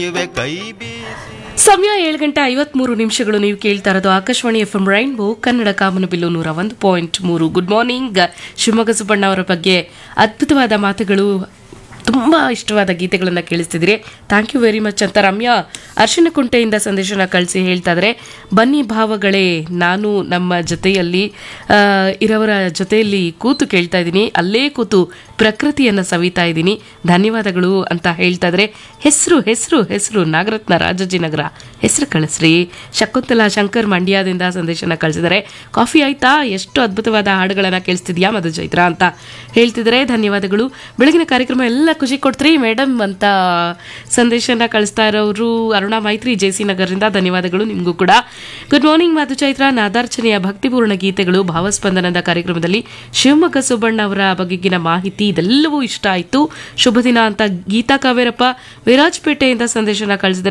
ಇವೆ ಕೈ ಬೀಸಿ ಸಮಯ ಏಳು ಗಂಟೆ ಐವತ್ಮೂರು ನಿಮಿಷಗಳು ನೀವು ಕೇಳ್ತಾ ಇರೋದು Akashvani F M rainbow Kannada ಕಾಮನಬಿಲ್ಲು ನೂರ ಒಂದು ಪಾಯಿಂಟ್ ಮೂರು ಗುಡ್ ಮಾರ್ನಿಂಗ್ ಶಿವಮೊಗ್ಗ ಸುಬ್ಬಣ್ಣ ಅವರ ಬಗ್ಗೆ ಅದ್ಭುತವಾದ ಮಾತುಗಳು ತುಂಬ ಇಷ್ಟವಾದ ಗೀತೆಗಳನ್ನು ಕೇಳಿಸ್ತಿದ್ರಿ ಥ್ಯಾಂಕ್ ಯು ವೆರಿ ಮಚ್ ಅಂತ ರಮ್ಯಾ ಅರ್ಶಿನಕುಂಟೆಯಿಂದ ಸಂದೇಶನ ಕಳಿಸಿ ಹೇಳ್ತಾ ಇದ್ದಾರೆ ಬನ್ನಿ ಭಾವಗಳೇ ನಾನು ನಮ್ಮ ಜೊತೆಯಲ್ಲಿ ಆ, ಇರೋವರ ಜೊತೆಯಲ್ಲಿ ಕೂತು ಕೇಳ್ತಾ ಇದ್ದೀನಿ ಅಲ್ಲೇ ಕೂತು ಪ್ರಕೃತಿಯನ್ನು ಸವಿತಾ ಇದ್ದೀನಿ ಧನ್ಯವಾದಗಳು ಅಂತ ಹೇಳ್ತಾ ಇದ್ರೆ ಹೆಸರು ಹೆಸರು ಹೆಸರು ನಾಗರತ್ನ ರಾಜಾಜಿನಗರ ಹೆಸರು ಕಳಿಸ್ರಿ ಶಕುಂತಲಾ ಶಂಕರ್ ಮಂಡ್ಯದಿಂದ ಸಂದೇಶನ ಕಳಿಸಿದ್ದಾರೆ ಕಾಫಿ ಆಯ್ತಾ ಎಷ್ಟು ಅದ್ಭುತವಾದ ಹಾಡುಗಳನ್ನ ಕೇಳಿಸ್ತಿದ್ಯಾ ಮಧು ಚೈತ್ರ ಅಂತ ಹೇಳ್ತಿದ್ದಾರೆ ಧನ್ಯವಾದಗಳು ಬೆಳಗಿನ ಕಾರ್ಯಕ್ರಮ ಎಲ್ಲ ಖುಷಿ ಕೊಡ್ತೀರಿ ಮೇಡಮ್ ಅಂತ ಸಂದೇಶನ ಕಳಿಸ್ತಾ ಇರೋರು ಅರುಣಾ ಮೈತ್ರಿ ಜೆ ಸಿ ನಗರದಿಂದ ಧನ್ಯವಾದಗಳು ನಿಮಗೂ ಕೂಡ ಗುಡ್ ಮಾರ್ನಿಂಗ್ ಮಧು ಚೈತ್ರ ನಾದಾರ್ಚನೆಯ ಭಕ್ತಿಪೂರ್ಣ ಗೀತೆಗಳು ಭಾವಸ್ಪಂದನದ ಕಾರ್ಯಕ್ರಮದಲ್ಲಿ ಶಿವಮೊಗ್ಗ ಸುಬ್ಬಣ್ಣ ಅವರ ಬಗೆಗಿನ ಮಾಹಿತಿ ಇದೆಲ್ಲವೂ ಇಷ್ಟ ಆಯಿತು ಶುಭ ದಿನ ಅಂತ ಗೀತಾ ಕಾವೇರಪ್ಪ ವಿರಾಜಪೇಟೆಯಿಂದ ಸಂದೇಶನ ಕಳಿಸಿದ್ದಾರೆ